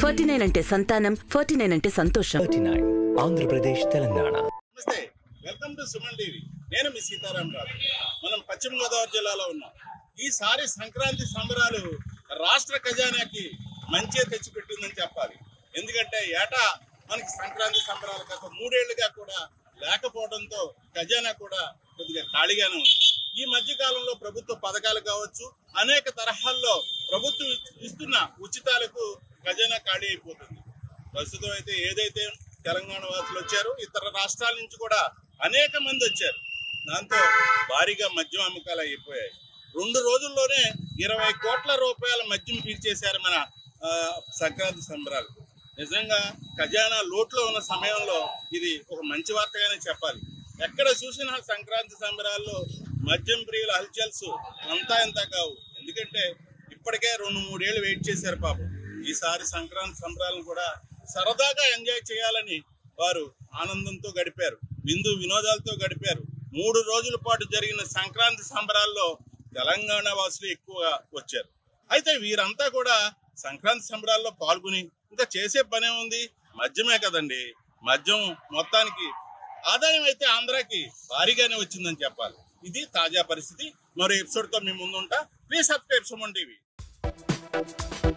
forty nine అంటే సంతానం forty nine అంటే సంతోషం థర్టీ నైన్ ఆంధ్రప్రదేశ్ తెలంగాణ నమస్తే వెల్కమ్ టు సుమన్ టీవీ నేను మీ సీతారాం రావు మనం పశ్చిమ గోదావరి జిల్లాలో ఉన్నాం ఈసారి సంక్రాంతి సంబరాలు రాష్ట్ర ఖజానాకి మంచి తెచ్చిపెట్టిందని చెప్పాలి ఎందుకంటే ఏటా మనకి సంక్రాంతి సంబరాలు గత మూడేళ్లుగా కూడా లేకపోవడంతో ఖజానా కూడా కొద్దిగా ఖాళీగానే ఉంది ఈ మధ్య కాలంలో ప్రభుత్వ పథకాలు కావచ్చు అనేక తరహాల్లో ప్రభుత్వం ఇస్తున్న ఉచితాలకు ఖజానా ఖాళీ అయిపోతుంది ప్రస్తుతం అయితే ఏదైతే తెలంగాణ వాసులు వచ్చారో ఇతర రాష్ట్రాల నుంచి కూడా అనేక మంది వచ్చారు దాంతో భారీగా మద్యం అమ్మకాలు అయిపోయాయి రెండు రోజుల్లోనే ఇరవై కోట్ల రూపాయల మద్యం పీల్చేశారు మన ఆ, సంక్రాంతి సంబరాలు నిజంగా ఖజానా లోట్లో ఉన్న సమయంలో ఇది ఒక మంచి వార్తగానే చెప్పాలి ఎక్కడ చూసినా సంక్రాంతి సంబరాల్లో మద్యం ప్రియుల హల్చల్స్ అంతా ఇంత కావు ఎందుకంటే ఇప్పటికే రెండు మూడేళ్లు వెయిట్ చేశారు పాపం ఈసారి సంక్రాంతి సంబరాలను కూడా సరదాగా ఎంజాయ్ చేయాలని వారు ఆనందంతో గడిపారు విందు వినోదాలతో గడిపారు మూడు రోజుల పాటు జరిగిన సంక్రాంతి సంబరాల్లో తెలంగాణ వాసులు ఎక్కువగా వచ్చారు అయితే వీరంతా కూడా సంక్రాంతి సంబరాల్లో పాల్గొని ఇంకా చేసే పనే ఉంది మద్యమే కదండి మద్యం మొత్తానికి ఆదాయం అయితే ఆంధ్రాకి భారీగానే వచ్చిందని చెప్పాలి ఇది తాజా పరిస్థితి మరో ఎపిసోడ్ తో మీ ముందుంటా ప్లీజ్ సబ్స్క్రైబ్ సుమన్ టీవీ